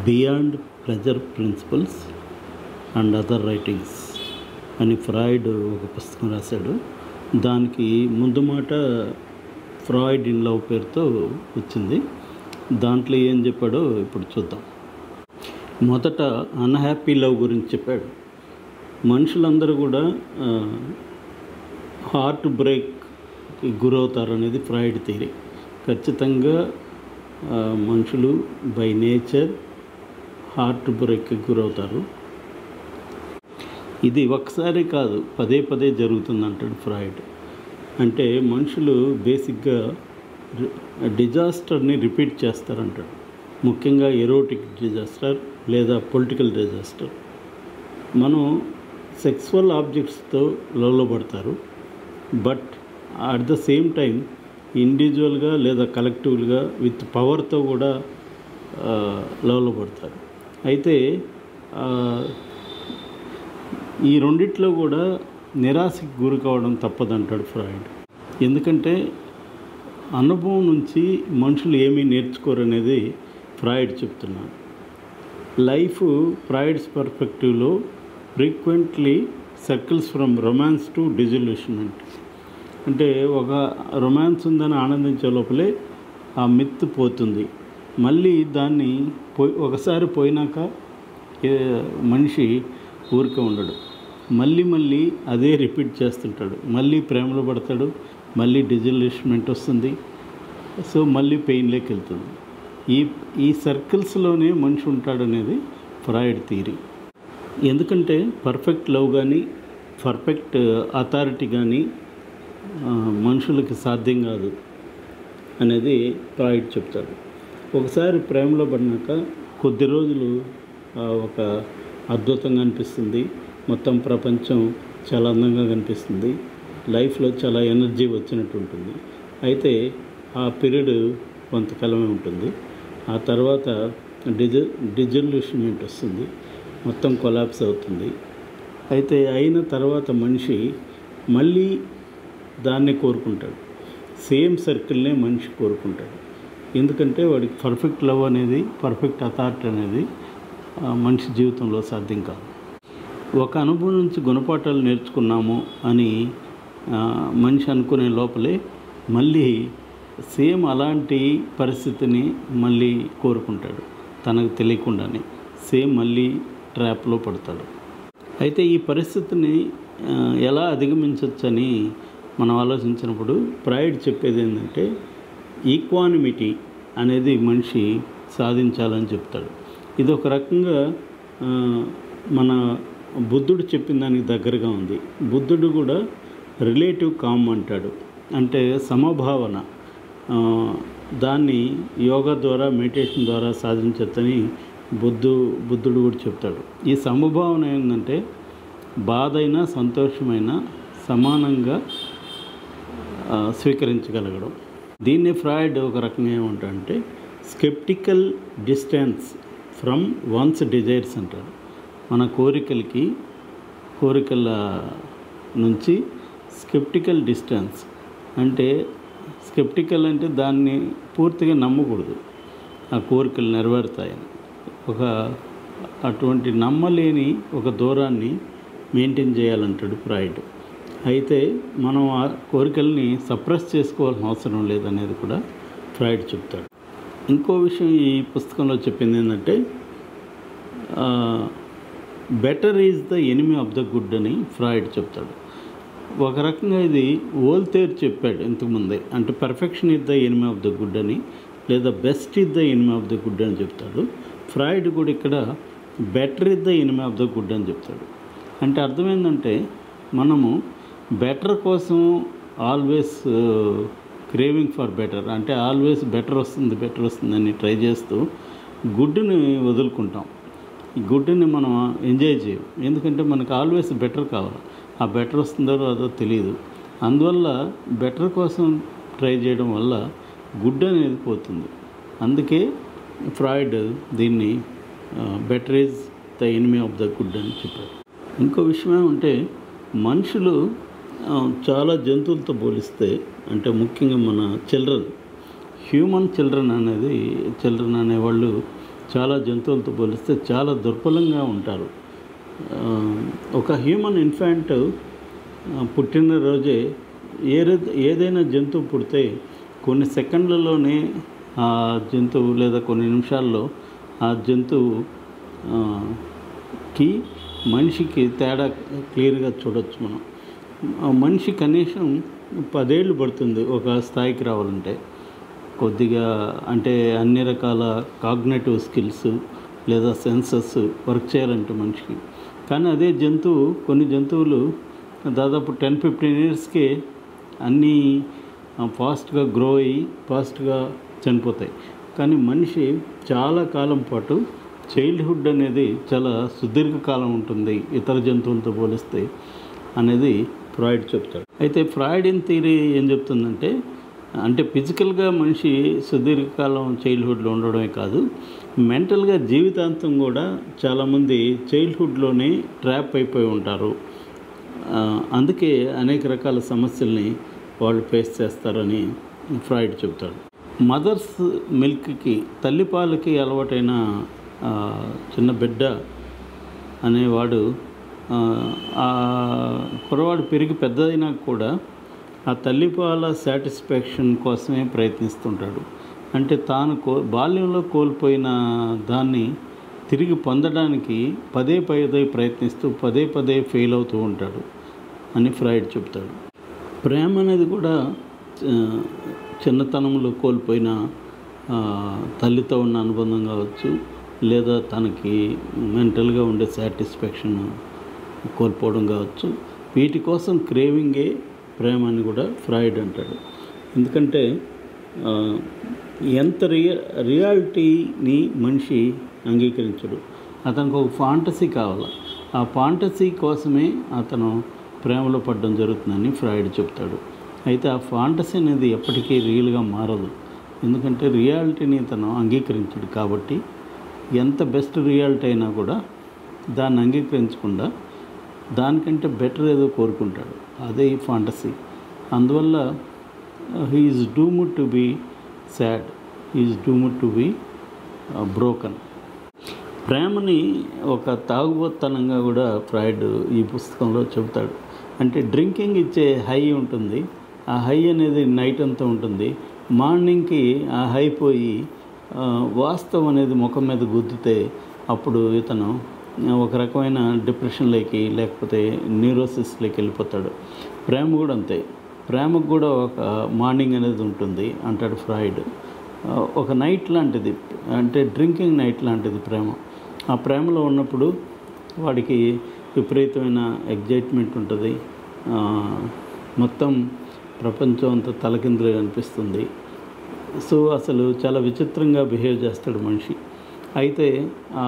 beyond pleasure principles and other writings అని Freud ఒక పుస్తకం రాశాడు దానికి ముందు మాట ఫ్రాయిడ్ ఇన్ లవ్ పేరుతో వచ్చింది దాంట్లో ఏం చెప్పాడో ఇప్పుడు చూద్దాం మొదట అన్హ్యాపీ లవ్ గురించి చెప్పాడు మనుషులందరూ కూడా హార్ట్ బ్రేక్కి గురవుతారు అనేది ఫ్రాయిడ్ థియరీ ఖచ్చితంగా ఆ, మనుషులు బై నేచర్ హార్ట్ బ్రేక్కి గురవుతారు ఇది ఒకసారి కాదు పదే పదే జరుగుతుంది అంటాడు ఫ్రాయిడ్ అంటే మనుషులు బేసిక్గా డిజాస్టర్ని రిపీట్ చేస్తారంటాడు ముఖ్యంగా ఎరోటిక్ డిజాస్టర్ లేదా పొలిటికల్ డిజాస్టర్ మనం సెక్సువల్ ఆబ్జెక్ట్స్తో లవ్లో పడతారు but at the same time ఇండివిజువల్గా లేదా కలెక్టివ్గా విత్ పవర్తో కూడా ఆ, లవ్లో పడతారు అయితే ఆ, ఈ రెండిట్లో కూడా నిరాశకి గురి కావడం తప్పదంటాడు ఫ్రాయిడ్ ఎందుకంటే అనుభవం నుంచి మనుషులు ఏమీ నేర్చుకోరు అనేది ఫ్రాయిడ్ చెప్తున్నాడు లైఫ్ ఫ్రాయిడ్స్ పర్స్పెక్టివ్లో frequently circles from romance to disillusionment అంటే ఒక రొమాన్స్ ఉందని ఆనందించే లోపలే ఆ మిత్ పోతుంది మళ్ళీ దాన్ని పోయి ఒకసారి పోయినాక ఏ- మనిషి ఊరికే ఉండడు మళ్ళీ మళ్ళీ అదే రిపీట్ చేస్తుంటాడు మళ్ళీ ప్రేమలో పడతాడు మళ్ళీ డిజల్యూషన్మెంట్ వస్తుంది సో మళ్ళీ పెయిన్లోకి వెళ్తుంది ఈ ఈ సర్కిల్స్లోనే మనిషి ఉంటాడనేది ఫ్రాయిడ్ థియరీ ఎందుకంటే పర్ఫెక్ట్ లవ్ కానీ పర్ఫెక్ట్ అథారిటీ కానీ ఆ, మనుషులకి సాధ్యం కాదు అనేది ఫ్రాయిడ్ చెప్తాడు ఒకసారి ప్రేమలో పడినాక కొద్ది రోజులు ఆ, ఒక అద్భుతంగా అనిపిస్తుంది మొత్తం ప్రపంచం చాలా అందంగా కనిపిస్తుంది లైఫ్లో చాలా ఎనర్జీ వచ్చినట్టు ఉంటుంది అయితే ఆ పీరియడ్ కొంతకాలమే ఉంటుంది ఆ తర్వాత డిజ డిజల్యూషన్మెంట్ వస్తుంది మొత్తం కొలాప్స్ అవుతుంది అయితే అయిన తర్వాత మనిషి మళ్ళీ దాన్ని కోరుకుంటాడు సేమ్ సర్కిల్నే మనిషి కోరుకుంటాడు ఎందుకంటే వాడికి పర్ఫెక్ట్ లవ్ అనేది పర్ఫెక్ట్ అథారిటీ అనేది ఆ, మనిషి జీవితంలో సాధ్యం కాదు ఒక అనుభవం నుంచి గుణపాఠాలు నేర్చుకున్నాము అని ఆ, మనిషి అనుకునే లోపలే మళ్ళీ సేమ్ అలాంటి పరిస్థితిని మళ్ళీ కోరుకుంటాడు తనకు తెలియకుండానే సేమ్ మళ్ళీ ట్రాప్లో పడతాడు అయితే ఈ పరిస్థితిని ఆ, ఎలా అధిగమించవచ్చని మనం ఆలోచించినప్పుడు ప్రైడ్ చెప్పేది ఏంటంటే ఈక్వానిమిటీ అనేది మనిషి సాధించాలని చెప్తాడు ఇది ఒక రకంగా ఆ, మన బుద్ధుడు చెప్పిన దానికి దగ్గరగా ఉంది బుద్ధుడు కూడా రిలేటివ్ కామ్ అంటాడు అంటే సమభావన ఆ, దాన్ని యోగా ద్వారా మెడిటేషన్ ద్వారా సాధించవచ్చని బుద్ధు బుద్ధుడు కూడా చెప్తాడు ఈ సమభావన ఏంటంటే బాధ అయినా సంతోషమైనా సమానంగా ఆ, స్వీకరించగలగడం దీన్ని ఫ్రాయిడ్ ఒక రకంగా ఏమంటాడంటే sceptical distance from one's desires అంటాడు మన కోరికలకి కోరికల నుంచి స్కెప్టికల్ డిస్టెన్స్ అంటే స్కెప్టికల్ అంటే దాన్ని పూర్తిగా నమ్మకూడదు ఆ కోరికలు నెరవేరుతాయని ఒక అటువంటి నమ్మలేని ఒక దూరాన్ని మెయింటైన్ చేయాలంటాడు ప్రైడ్ అయితే మనం ఆ కోరికల్ని సప్రెస్ చేసుకోవాల్సిన అవసరం లేదనేది కూడా ఫ్రాయిడ్ చెప్తాడు ఇంకో విషయం ఈ పుస్తకంలో చెప్పింది ఏంటంటే better is the enemy of the good అని ఫ్రాయిడ్ చెప్తాడు ఒక రకంగా ఇది ఓల్తేర్ చెప్పాడు ఇంతకుముందే అంటే perfection is the enemy of the good అని లేదా best is the enemy of the good అని చెప్తాడు ఫ్రాయిడ్ కూడా ఇక్కడ better is the enemy of the good అని చెప్తాడు అంటే అర్థం ఏంటంటే మనము బెటర్ కోసం ఆల్వేస్ క్రేవింగ్ ఫర్ బెటర్ అంటే ఆల్వేస్ బెటర్ వస్తుంది బెటర్ వస్తుందని ట్రై చేస్తూ గుడ్ని వదులుకుంటాం ఈ గుడ్డుని మనం ఎంజాయ్ చేయం ఎందుకంటే మనకు ఆల్వేస్ బెటర్ కావాలి ఆ బెటర్ వస్తుందో అదో తెలియదు అందువల్ల బెటర్ కోసం ట్రై చేయడం వల్ల గుడ్ అనేది పోతుంది అందుకే ఫ్రాయిడ్ దీన్ని better is the enemy of the good అని చెప్పారు ఇంకో విషయం ఏమంటే మనుషులు ఆ, చాలా జంతువులతో పోలిస్తే అంటే ముఖ్యంగా మన చిల్డ్రన్ హ్యూమన్ చిల్డ్రన్ అనేది చిల్డ్రన్ అనేవాళ్ళు చాలా జంతువులతో పోలిస్తే చాలా దుర్బలంగా ఉంటారు ఆ, ఒక హ్యూమన్ ఇన్ఫాంట్ పుట్టిన రోజే ఏదై ఏదైనా జంతువు పుడితే కొన్ని సెకండ్లలోనే ఆ జంతువు లేదా కొన్ని నిమిషాల్లో ఆ జంతువు ఆ, కి మనిషికి తేడా క్లియర్గా చూడొచ్చు మనం ఆ మనిషి కనీసం పదేళ్ళు పడుతుంది ఒక స్థాయికి రావాలంటే కొద్దిగా అంటే అన్ని రకాల కాగ్నేటివ్ స్కిల్స్ లేదా సెన్సెస్ వర్క్ చేయాలంటే మనిషికి కానీ అదే జంతువు కొన్ని జంతువులు దాదాపు టెన్ ఫిఫ్టీన్ ఇయర్స్కే అన్నీ ఫాస్ట్గా గ్రో అయ్యి ఫాస్ట్గా చనిపోతాయి కానీ మనిషి చాలా కాలం పాటు చైల్డ్హుడ్ అనేది చాలా సుదీర్ఘ కాలం ఉంటుంది ఇతర జంతువులతో పోలిస్తే అనేది ఫ్రాయిడ్ చెప్తాడు అయితే ఫ్రాయిడ్ థియరీ ఏం చెప్తుందంటే అంటే ఫిజికల్గా మనిషి సుదీర్ఘకాలం చైల్డ్హుడ్లో ఉండడమే కాదు మెంటల్గా జీవితాంతం కూడా చాలామంది చైల్డ్హుడ్లోనే ట్రాప్ అయిపోయి ఉంటారు ఆ, అందుకే అనేక రకాల సమస్యల్ని వాళ్ళు ఫేస్ చేస్తారని ఫ్రాయిడ్ చెబుతాడు మదర్స్ మిల్క్కి తల్లిపాలకి అలవాటైన ఆ, చిన్న బిడ్డ అనేవాడు ఆ, ఆ కుర్రవాడు పెరిగి పెద్దదైనా కూడా ఆ తల్లిపాల సాటిస్ఫాక్షన్ కోసమే ప్రయత్నిస్తుంటాడు అంటే తాను కో బాల్యంలో కోల్పోయిన దాన్ని తిరిగి పొందడానికి పదే పదే ప్రయత్నిస్తూ పదే పదే ఫెయిల్ అవుతూ ఉంటాడు అని ఫ్రాయిడ్ చెప్తాడు ప్రేమ అనేది కూడా ఆ, చిన్నతనంలో కోల్పోయిన ఆ, తల్లితో ఉన్న అనుబంధం కావచ్చు లేదా తనకి మెంటల్గా ఉండే సాటిస్ఫాక్షన్ కోల్పోవడం కావచ్చు వీటి కోసం క్రేవింగే ప్రేమ అని కూడా ఫ్రాయిడ్ అంటాడు ఎందుకంటే ఆ, ఎంత రియ రియాలిటీని మనిషి అంగీకరించడు అతనికి ఒక ఫాంటసీ కావాలి ఆ ఫాంటసీ కోసమే అతను ప్రేమలో పడడం జరుగుతుందని ఫ్రాయిడ్ చెప్తాడు అయితే ఆ ఫాంటసీ అనేది ఎప్పటికీ రియల్గా మారదు ఎందుకంటే రియాలిటీని తను అంగీకరించడు కాబట్టి ఎంత బెస్ట్ రియాలిటీ అయినా కూడా దాన్ని అంగీకరించకుండా దానికంటే బెటర్ ఏదో కోరుకుంటాడు అదే ఈ ఫాంటసీ అందువల్ల he is doomed to be sad is doomed to be broken ప్రేమని ఒక తాగుబోత్తనంగా కూడా ఫ్రాయిడ్ ఈ పుస్తకంలో చెబుతాడు అంటే డ్రింకింగ్ ఇచ్చే హై ఉంటుంది ఆ హై అనేది నైట్ అంతా ఉంటుంది మార్నింగ్కి ఆ హై పోయి ఆ, వాస్తవం అనేది ముఖం మీద గుద్దితే అప్పుడు ఇతను ఒక రకమైన డిప్రెషన్లోకి లేకపోతే న్యూరోసిస్లోకి వెళ్ళిపోతాడు ప్రేమ కూడా అంతే ప్రేమకు కూడా ఒక మార్నింగ్ అనేది ఉంటుంది అంటాడు ఫ్రాయిడ్ ఆ, ఒక నైట్ లాంటిది అంటే డ్రింకింగ్ నైట్ లాంటిది ప్రేమ ఆ ప్రేమలో ఉన్నప్పుడు వాడికి విపరీతమైన ఎగ్జైట్మెంట్ ఉంటుంది ఆ, మొత్తం ప్రపంచం అంతా తలకిందులుగా అనిపిస్తుంది సో అసలు చాలా విచిత్రంగా బిహేవ్ చేస్తాడు మనిషి అయితే ఆ,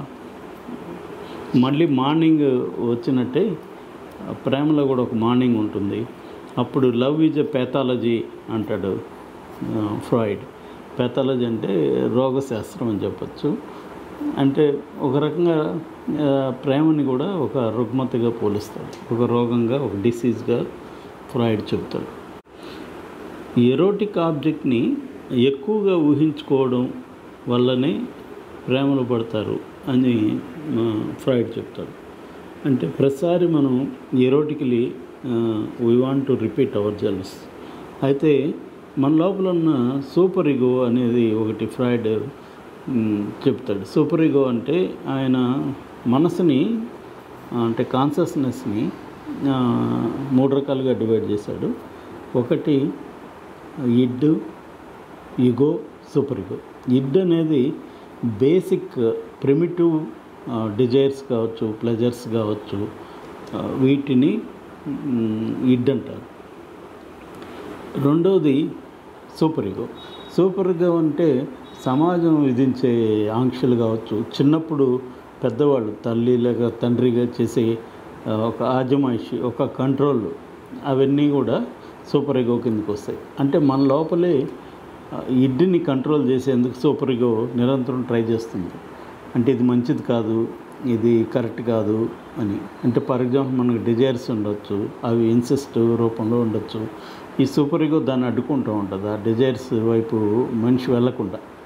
మళ్ళీ మార్నింగ్ వచ్చినట్టే ఆ ప్రేమలో కూడా ఒక మార్నింగ్ ఉంటుంది అప్పుడు లవ్ ఈజ్ ఎ పేథాలజీ అంటాడు ఆ, ఫ్రాయిడ్ పేథాలజీ అంటే రోగశాస్త్రం అని చెప్పచ్చు అంటే ఒక రకంగా ఆ, ప్రేమని కూడా ఒక రుగ్మతగా పోలుస్తాడు ఒక రోగంగా ఒక డిసీజ్గా ఫ్రాయిడ్ చెప్తాడు ఎరోటిక్ ఆబ్జెక్ట్ని ఎక్కువగా ఊహించుకోవడం వల్లనే ప్రేమలో పడతారు అని ఆ, ఫ్రాయిడ్ చెప్తాడు అంటే ప్రతిసారి మనం erotically we want to repeat our gels అయితే మన లోపల ఉన్న సూపర్ ఇగో అనేది ఒకటి ఫ్రాయిడ్ మ్, చెప్తాడు సూపర్ ఇగో అంటే ఆయన మనసుని ఆ, అంటే కాన్షియస్నెస్ని ఆ, మూడు రకాలుగా డివైడ్ చేశాడు ఒకటి ఇడ్ ఇగో సూపర్ ఇగో ఇడ్ అనేది బేసిక్ ప్రిమిటివ్ డిజైర్స్ కావచ్చు ప్లెజర్స్ కావచ్చు ఆ, వీటిని మ్, ఇడ్ అంటారు రెండవది సూపర్ ఇగో సూపర్ ఇగో అంటే సమాజం విధించే ఆంక్షలు కావచ్చు చిన్నప్పుడు పెద్దవాళ్ళు తల్లి లేక తండ్రిగా చేసే ఆ, ఒక ఆజమాయిషి ఒక కంట్రోల్ అవన్నీ కూడా సూపర్ ఇగో కిందకి వస్తాయి అంటే మన లోపలే ఆ, ఇడ్డిని కంట్రోల్ చేసేందుకు సూపర్ ఇగో నిరంతరం ట్రై చేస్తుంది అంటే ఇది మంచిది కాదు ఇది కరెక్ట్ కాదు అని అంటే ఫర్ ఎగ్జాంపుల్ మనకు డిజైర్స్ ఉండొచ్చు అవి ఇన్సిస్ట్ రూపంలో ఉండొచ్చు ఈ సూపర్ ఇగో దాన్ని అడ్డుకుంటూ ఉంటుంది ఆ డిజైర్స్ వైపు మనిషి వెళ్ళకుండా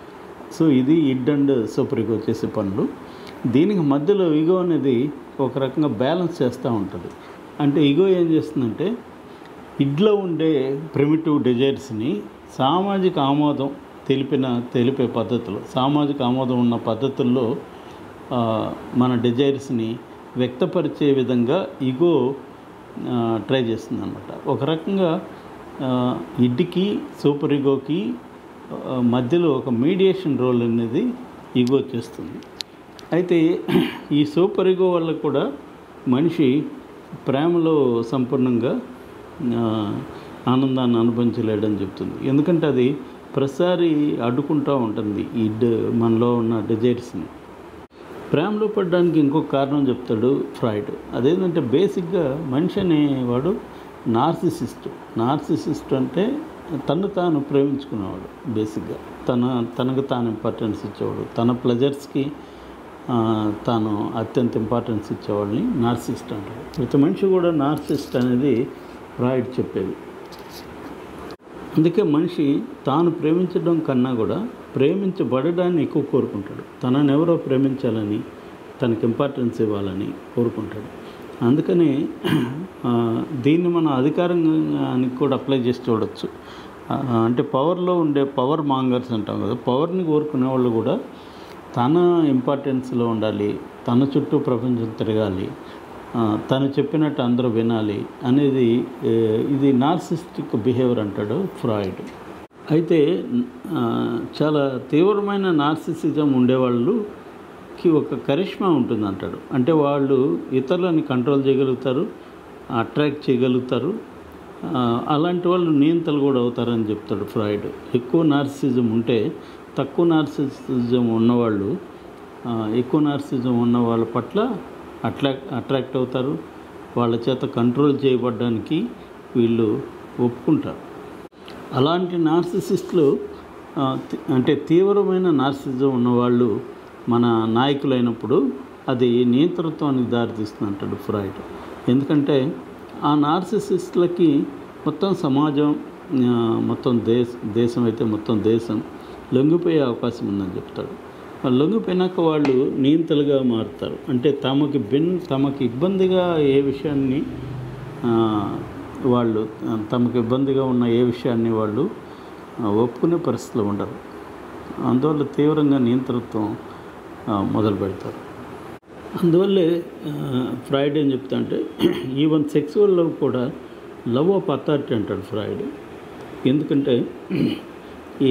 సో ఇది ఇడ్ అండ్ సూపర్ ఈగో చేసే పనులు దీనికి మధ్యలో ఈగో అనేది ఒక రకంగా బ్యాలెన్స్ చేస్తూ ఉంటుంది అంటే ఈగో ఏం చేస్తుందంటే ఇడ్లో ఉండే ప్రిమిటివ్ డిజైర్స్ని సామాజిక ఆమోదం తెలిపిన తెలిపే పద్ధతులు సామాజిక ఆమోదం ఉన్న పద్ధతుల్లో ఆ, మన డిజైర్స్ని వ్యక్తపరిచే విధంగా ఈగో ట్రై చేస్తుంది అనమాట ఒక రకంగా ఆ, ఇడ్కి సూపర్ ఈగోకి ఆ, మధ్యలో ఒక మీడియేషన్ రోల్ అనేది ఈగో చేస్తుంది అయితే ఈ సూపర్ ఈగో వల్ల కూడా మనిషి ప్రేమలో సంపూర్ణంగా ఆ, ఆనందాన్ని అనుభవించలేడని చెప్తుంది ఎందుకంటే అది ప్రతిసారి అడ్డుకుంటూ ఉంటుంది ఈ డ- మనలో ఉన్న డిజైర్స్ని ప్రేమలో పడడానికి ఇంకొక కారణం చెప్తాడు ఫ్రాయిడ్ అదేంటంటే బేసిక్గా మనిషి అనేవాడు నార్సిసిస్ట్ నార్సిసిస్ట్ అంటే తను తాను ప్రేమించుకునేవాడు బేసిక్గా తన తనకు తాను ఇంపార్టెన్స్ ఇచ్చేవాడు తన ప్లెజర్స్కి ఆ, తాను అత్యంత ఇంపార్టెన్స్ ఇచ్చేవాడిని నార్సిస్ట్ అంటాడు ప్రతి మనిషి కూడా నార్సిస్ట్ అనేది ఫ్రాయిడ్ చెప్పేది అందుకే మనిషి తాను ప్రేమించడం కన్నా కూడా ప్రేమించబడడాన్ని ఎక్కువ కోరుకుంటాడు తనని ఎవరో ప్రేమించాలని తనకి ఇంపార్టెన్స్ ఇవ్వాలని కోరుకుంటాడు అందుకని ఆ, దీన్ని మనం అధికారానికి కూడా అప్లై చేసి చూడొచ్చు ఆ, అంటే పవర్లో ఉండే పవర్ మాంగర్స్ అంటాం కదా పవర్ని కోరుకునే వాళ్ళు కూడా తన ఇంపార్టెన్స్లో ఉండాలి తన చుట్టూ ప్రపంచం తిరగాలి ఆ, తను చెప్పినట్టు అందరూ వినాలి అనేది ఏ, ఇది నార్సిస్టిక్ బిహేవియర్ అంటాడు ఫ్రాయిడ్ అయితే ఆ, చాలా తీవ్రమైన నార్సిసిజం ఉండేవాళ్ళుకి ఒక కరిష్మా ఉంటుంది అంటాడు అంటే వాళ్ళు ఇతరులని కంట్రోల్ చేయగలుగుతారు అట్రాక్ట్ చేయగలుగుతారు ఆ, అలాంటి వాళ్ళు నియంతలు కూడా అవుతారని చెప్తాడు ఫ్రాయిడ్ ఎక్కువ నార్సిజం ఉంటే తక్కువ నార్సిజం ఉన్నవాళ్ళు ఆ, ఎక్కువ నార్సిజం ఉన్న వాళ్ళ పట్ల అట్రాక్ట్ అట్రాక్ట్ అవుతారు వాళ్ళ చేత కంట్రోల్ చేయబడడానికి వీళ్ళు ఒప్పుకుంటారు అలాంటి నార్సిసిస్టులు ఆ, తి- అంటే తీవ్రమైన నార్సిజం ఉన్నవాళ్ళు మన నాయకులైనప్పుడు అది నియంత్రణత్వానికి దారితీస్తుంది అంటాడు ఫ్రాయిడ్ ఎందుకంటే ఆ నార్సిసిస్టులకి మొత్తం సమాజం ఆ, మొత్తం దేశ దేశం అయితే మొత్తం దేశం లొంగిపోయే అవకాశం ఉందని చెప్తాడు వాళ్ళు లొంగిపోయినాక వాళ్ళు నియంతలుగా మారుతారు అంటే తమకి బిన్ తమకి ఇబ్బందిగా ఏ విషయాన్ని ఆ, వాళ్ళు ఆ, తమకు ఇబ్బందిగా ఉన్న ఏ విషయాన్ని వాళ్ళు ఆ, ఒప్పుకునే పరిస్థితిలో ఉండరు అందువల్ల తీవ్రంగా నియంతృత్వం ఆ, మొదలు పెడతారు అందువల్లే ఆ, ఫ్రాయిడ్ ఏం చెప్తా అంటే ఈవెన్ సెక్సువల్ లవ్ కూడా లవ్ ఆఫ్ అథారిటీ అంటాడు ఫ్రాయిడ్ ఎందుకంటే ఈ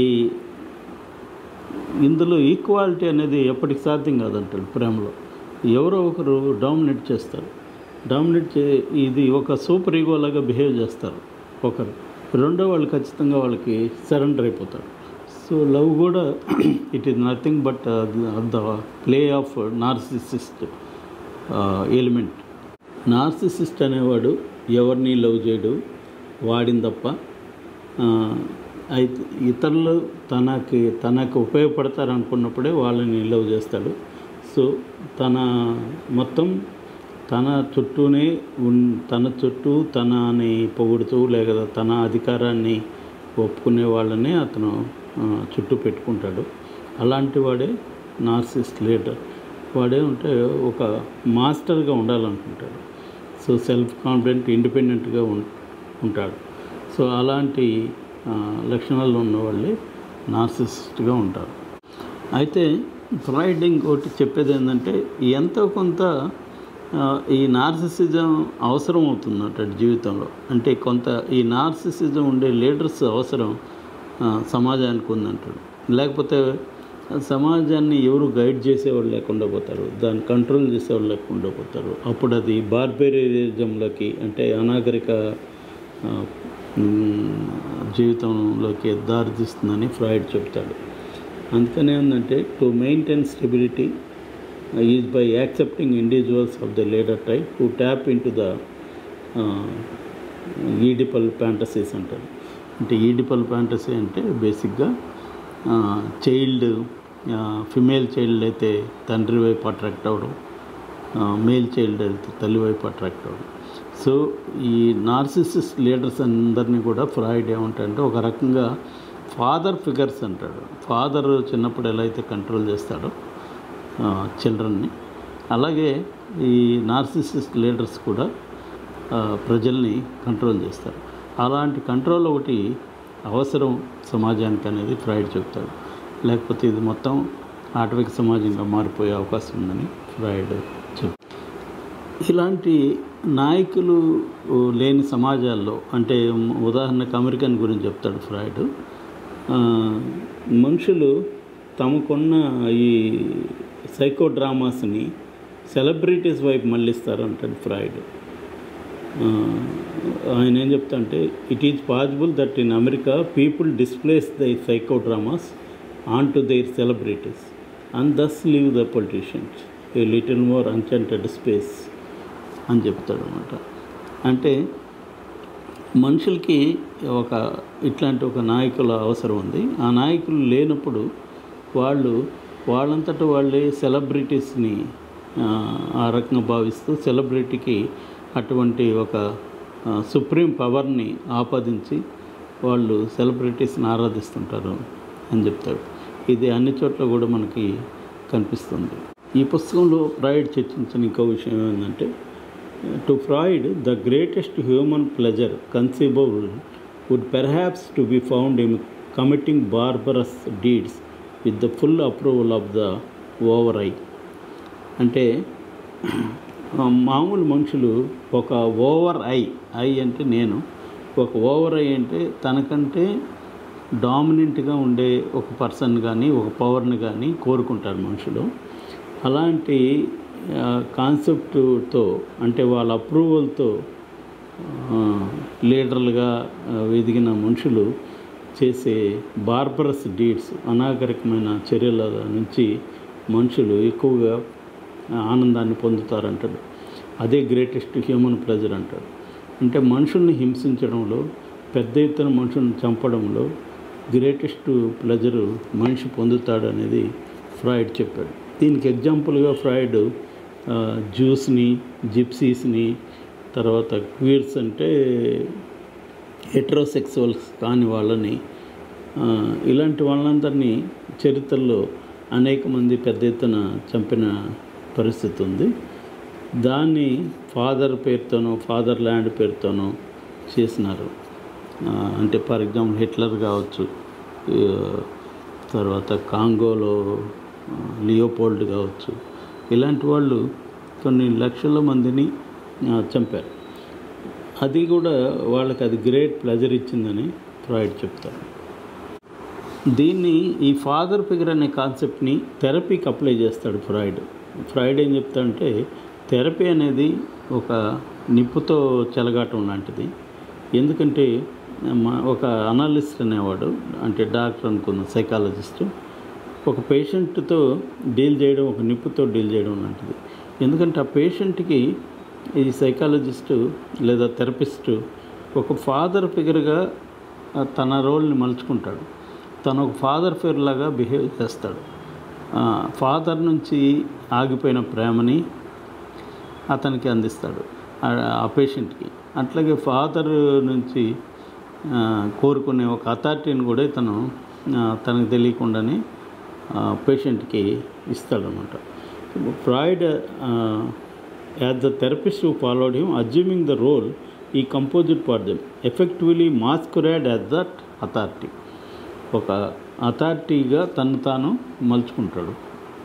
ఇందులో ఈక్వాలిటీ అనేది ఎప్పటికి సాధ్యం కాదంటాడు ప్రేమలో ఎవరో ఒకరు డామినేట్ చేస్తారు డామినేట్ చే ఇది ఒక సూపర్ ఈగో లాగా బిహేవ్ చేస్తారు ఒకరు రెండో వాళ్ళు ఖచ్చితంగా వాళ్ళకి సరెండర్ అయిపోతారు సో లవ్ కూడా it is nothing but the play of narcissist element narcissist అనేవాడు ఎవరిని లవ్ చేయడు వాడిని తప్ప ఆ, అయితే ఇతరులు తనకి తనకు ఉపయోగపడతారు అనుకున్నప్పుడే వాళ్ళని లవ్ చేస్తాడు సో తన మొత్తం తన చుట్టూనే ఉన్ తన చుట్టూ తనని పొగుడుతూ లేక తన అధికారాన్ని ఒప్పుకునే వాళ్ళని అతను ఆ, చుట్టూ పెట్టుకుంటాడు అలాంటి వాడే నార్సిస్ట్ లీడర్ వాడే ఉంటే ఒక మాస్టర్గా ఉండాలనుకుంటాడు సో సెల్ఫ్ కాన్ఫిడెంట్ ఇండిపెండెంట్గా ఉం- ఉంటాడు సో అలాంటి ఆ, లక్షణాలు ఉన్న వాళ్ళే నార్సిస్ట్గా ఉంటారు అయితే ఫ్రాయిడ్ ఇంకోటి చెప్పేది ఏంటంటే ఎంతో కొంత ఆ, ఈ నార్సిసిజం అవసరం అవుతుందట జీవితంలో అంటే కొంత ఈ నార్సిసిజం ఉండే లీడర్స్ అవసరం ఆ, సమాజానికి ఉందంటాడు లేకపోతే సమాజాన్ని ఎవరు గైడ్ చేసేవాళ్ళు లేకుండా పోతారు దాన్ని కంట్రోల్ చేసేవాళ్ళు లేకుండా పోతారు అప్పుడు అది బార్బేరిజంలోకి అంటే అనాగరిక ఆ, మ్, జీవితంలోకి దారితీస్తుందని ఫ్రాయిడ్ చెప్తాడు అందుకనే ఏంటంటే to maintain stability is by accepting individuals of the leader type to tap in to the oedipal fantasies అంటారు అంటే ఈడిపల్ ఫ్యాంటసీ అంటే బేసిక్గా చైల్డ్ ఫిమేల్ చైల్డ్ అయితే తండ్రి వైపు అట్రాక్ట్ అవ్వడం మేల్ చైల్డ్ అయితే తల్లి వైపు అట్రాక్ట్ అవ్వడం సో ఈ నార్సిసిస్ట్ లీడర్స్ అందరినీ కూడా ఫ్రాయిడ్ ఏమంటారంటే ఒక రకంగా ఫాదర్ ఫిగర్స్ అంటాడు ఫాదర్ చిన్నప్పుడు ఎలా అయితే కంట్రోల్ చేస్తాడో చిల్డ్రన్ని అలాగే ఈ నార్సిసిస్ట్ లీడర్స్ కూడా ఆ, ప్రజల్ని కంట్రోల్ చేస్తారు అలాంటి కంట్రోల్ ఒకటి అవసరం సమాజానికి అనేది ఫ్రాయిడ్ చెప్తాడు లేకపోతే ఇది మొత్తం ఆటవిక సమాజంగా మారిపోయే అవకాశం ఉందని ఫ్రాయిడ్ చెప్తాడు ఇలాంటి నాయకులు లేని సమాజాల్లో అంటే ఉదాహరణకు అమెరికన్ గురించి చెప్తాడు ఫ్రాయిడ్ ఆ, మనుషులు తమకున్న ఈ సైకో డ్రామాస్ని సెలబ్రిటీస్ వైపు మళ్ళిస్తారు అంటాడు ఫ్రాయిడ్ ఆ, ఆయన ఏం చెప్తా అంటే it is possible that in America people displace the psycho dramas on to their celebrities and thus leave the politicians a little more enchanted space అని చెప్తాడు అనమాట అంటే మనుషులకి ఒక ఇట్లాంటి ఒక నాయకుల అవసరం ఉంది ఆ నాయకులు లేనప్పుడు వాళ్ళు వాళ్ళంతట వాళ్ళే సెలబ్రిటీస్ని ఆ, ఆ రకంగా భావిస్తూ సెలబ్రిటీకి అటువంటి ఒక ఆ, సుప్రీం పవర్ని ఆపాదించి వాళ్ళు సెలబ్రిటీస్ని ఆరాధిస్తుంటారు అని చెప్తాడు ఇది అన్ని చోట్ల కూడా మనకి కనిపిస్తుంది ఈ పుస్తకంలో ఫ్రాయిడ్ చర్చించిన ఇంకో విషయం ఏంటంటే to Freud the greatest human pleasure conceivable would perhaps to be found in committing barbarous deeds with the full approval of the over I అంటే ఆ, మామూలు మనుషులు ఒక ఓవర్ ఐ ఐ అంటే నేను ఒక ఓవర్ ఐ అంటే తనకంటే డామినెంట్గా ఉండే ఒక పర్సన్ కానీ ఒక పవర్ని కానీ కోరుకుంటారు మనుషులు అలాంటి కాన్సెప్ట్తో అంటే వాళ్ళ అప్రూవల్తో లీడర్లుగా ఆ, ఎదిగిన మనుషులు చేసే బార్బరస్ డీడ్స్ అనాగరికమైన చర్యల నుంచి మనుషులు ఎక్కువగా ఆనందాన్ని పొందుతారంటాడు అదే గ్రేటెస్ట్ హ్యూమన్ ప్లెజర్ అంటాడు అంటే మనుషుల్ని హింసించడంలో పెద్ద ఎత్తున మనుషుల్ని చంపడంలో గ్రేటెస్ట్ ప్లెజరు మనిషి పొందుతాడు అనేది ఫ్రాయిడ్ చెప్పాడు దీనికి ఎగ్జాంపుల్గా ఫ్రాయిడ్ ఆ, జ్యూస్ని జిప్సీస్ని తర్వాత క్వీర్స్ అంటే హెట్రోసెక్సువల్స్ కాని వాళ్ళని ఆ, ఇలాంటి వాళ్ళందరినీ చరిత్రలో అనేక మంది పెద్ద ఎత్తున చంపిన పరిస్థితి ఉంది దాన్ని ఫాదర్ పేరుతోనో ఫాదర్ ల్యాండ్ పేరుతోనో చేసినారు ఆ, అంటే ఫర్ ఎగ్జాంపుల్ హిట్లర్ కావచ్చు ఆ, తర్వాత కాంగోలో ఆ, లియోపోల్డ్ కావచ్చు ఇలాంటి వాళ్ళు కొన్ని లక్షల మందిని ఆ, చంపారు అది కూడా వాళ్ళకి అది గ్రేట్ ప్లెజర్ ఇచ్చిందని ఫ్రాయిడ్ చెప్తారు దీన్ని ఈ ఫాదర్ ఫిగర్ అనే కాన్సెప్ట్ని థెరపీకి అప్లై చేస్తాడు ఫ్రాయిడ్ ఫ్రాయిడ్ ఏం చెప్తాడంటే థెరపీ అనేది ఒక నిప్పుతో చెలగాటం లాంటిది ఎందుకంటే మా ఒక అనాలిస్ట్ అనేవాడు అంటే డాక్టర్ అనుకున్న సైకాలజిస్ట్ ఒక పేషెంట్తో డీల్ చేయడం ఒక నిప్పుతో డీల్ చేయడం లాంటిది ఎందుకంటే ఆ పేషెంట్కి ఈ సైకాలజిస్టు లేదా థెరపిస్టు ఒక ఫాదర్ ఫిగర్గా ఆ, తన రోల్ని మలుచుకుంటాడు తను ఒక ఫాదర్ ఫిగర్ లాగా బిహేవ్ చేస్తాడు ఫాదర్ నుంచి ఆగిపోయిన ప్రేమని అతనికి అందిస్తాడు ఆ- ఆ పేషెంట్కి అట్లాగే ఫాదర్ నుంచి ఆ, కోరుకునే ఒక అథారిటీని కూడా ఇతను ఆ, తనకు తెలియకుండానే పేషెంట్కి ఇస్తాడనమాట Freud as the therapist who followed him assuming the role ఈ composite for them effectively masquerade as that authority ఒక అథారిటీగా తను తాను మలుచుకుంటాడు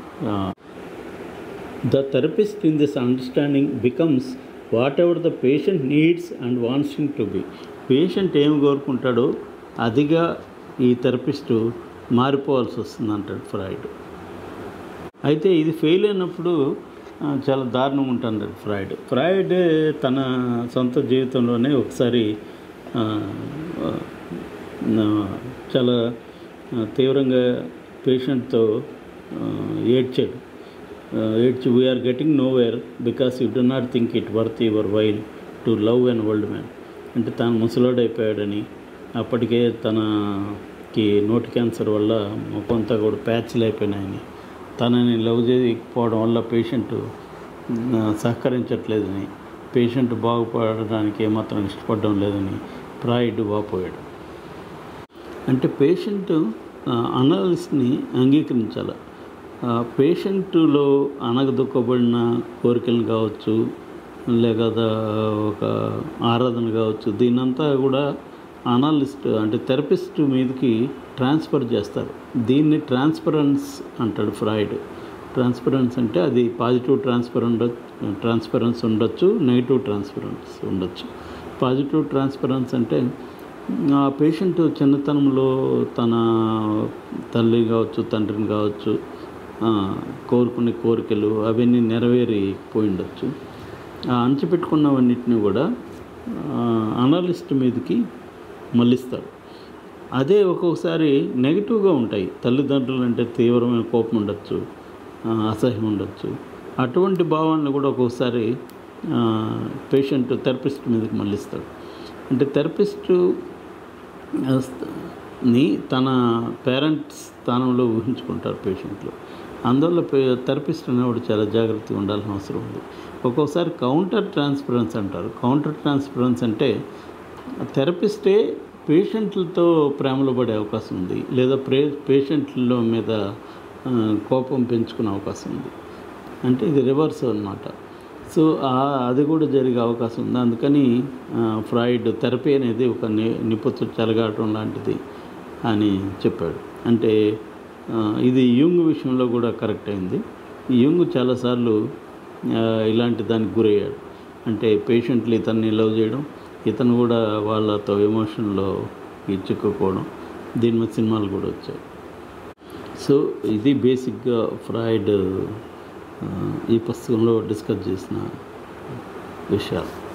the therapist in this understanding becomes whatever the patient needs and wants him to be patient ఏం కోరుకుంటాడో అదిగా ఈ థెరపిస్టు మారిపోవాల్సి వస్తుంది అంటాడు ఫ్రాయిడ్ అయితే ఇది ఫెయిల్ అయినప్పుడు ఆ, చాలా దారుణం ఉంటుంది ఫ్రాయిడ్ ఫ్రాయిడ్ తన సొంత జీవితంలోనే ఒకసారి ఆ, ఆ, చాలా ఆ, తీవ్రంగా పేషెంట్తో ఏడ్చాడు ఆ, ఏడ్చి we're getting nowhere because you do not think it worth your while to love and world man అంటే తాను ముసలోడైపోయాడని అప్పటికే తనకి నోటి క్యాన్సర్ వల్ల ముఖంతా కూడా ప్యాచ్లు అయిపోయినాయని తనని లవ్ చేయకపోవడం వల్ల పేషెంట్ సహకరించట్లేదని పేషెంట్ బాగుపడడానికి ఏమాత్రం ఇష్టపడడం లేదని ప్రాయిడ్ వాపోయాడు అంటే పేషెంట్ అనాలిస్ట్ని అంగీకరించాలి ఆ పేషెంట్లో అనగదొక్కబడిన కోరికలు కావచ్చు లేకపోతే ఒక ఆరాధన కావచ్చు దీనంతా కూడా అనాలిస్ట్ అంటే థెరపిస్ట్ మీదకి ట్రాన్స్ఫర్ చేస్తారు దీన్ని ట్రాన్స్పరెన్స్ అంటాడు ఫ్రాయిడ్ ట్రాన్స్పరెన్స్ అంటే అది పాజిటివ్ ట్రాన్స్ఫర్ ఉండొచ్చు ట్రాన్స్పరెన్స్ ఉండొచ్చు నెగిటివ్ ట్రాన్స్పరెన్స్ ఉండొచ్చు పాజిటివ్ ట్రాన్స్పరెన్స్ అంటే ఆ పేషెంట్ చిన్నతనంలో తన తల్లి కావచ్చు తండ్రిని కావచ్చు ఆ, కోరుకునే కోరికలు అవన్నీ నెరవేరిపోయి ఉండొచ్చు ఆ అణచిపెట్టుకున్నవన్నిటిని కూడా అనాలిస్ట్ మీదకి మళ్ళిస్తాడు అదే ఒక్కొక్కసారి నెగిటివ్గా ఉంటాయి తల్లిదండ్రులు అంటే తీవ్రమైన కోపం ఉండొచ్చు ఆ, అసహ్యం ఉండొచ్చు అటువంటి భావాన్ని కూడా ఒక్కొక్కసారి పేషెంట్ థెరపిస్ట్ మీదకి మళ్ళిస్తాడు అంటే థెరపిస్టు ని తన పేరెంట్స్ స్థానంలో ఊహించుకుంటారు పేషెంట్లు అందువల్ల థెరపిస్ట్ అనేవాడు చాలా జాగ్రత్తగా ఉండాల్సిన అవసరం ఉంది ఒక్కోసారి కౌంటర్ ట్రాన్స్పరెన్స్ అంటారు కౌంటర్ ట్రాన్స్పరెన్స్ అంటే థెరపిస్టే పేషెంట్లతో ప్రేమలో పడే అవకాశం ఉంది లేదా ప్రే పేషెంట్ల మీద ఆ, కోపం పెంచుకునే అవకాశం ఉంది అంటే ఇది రివర్స్ అన్నమాట సో ఆ- అది కూడా జరిగే అవకాశం ఉంది అందుకని ఆ, ఫ్రాయిడ్ థెరపీ అనేది ఒక ని నిపుత్తు చెలగాటం లాంటిది అని చెప్పాడు అంటే ఆ, ఇది యుంగ్ విషయంలో కూడా కరెక్ట్ అయింది యుంగ్ చాలాసార్లు ఆ, ఇలాంటి దానికి గురయ్యాడు అంటే పేషెంట్లు ఇతన్ని లవ్ చేయడం ఇతను కూడా వాళ్ళతో ఎమోషన్లో చిక్కుకోవడం దీని మీద సినిమాలు కూడా వచ్చాయి సో ఇది బేసిక్గా ఫ్రాయిడ్ ఆ, ఈ పుస్తకంలో డిస్కస్ చేసిన విషయాలు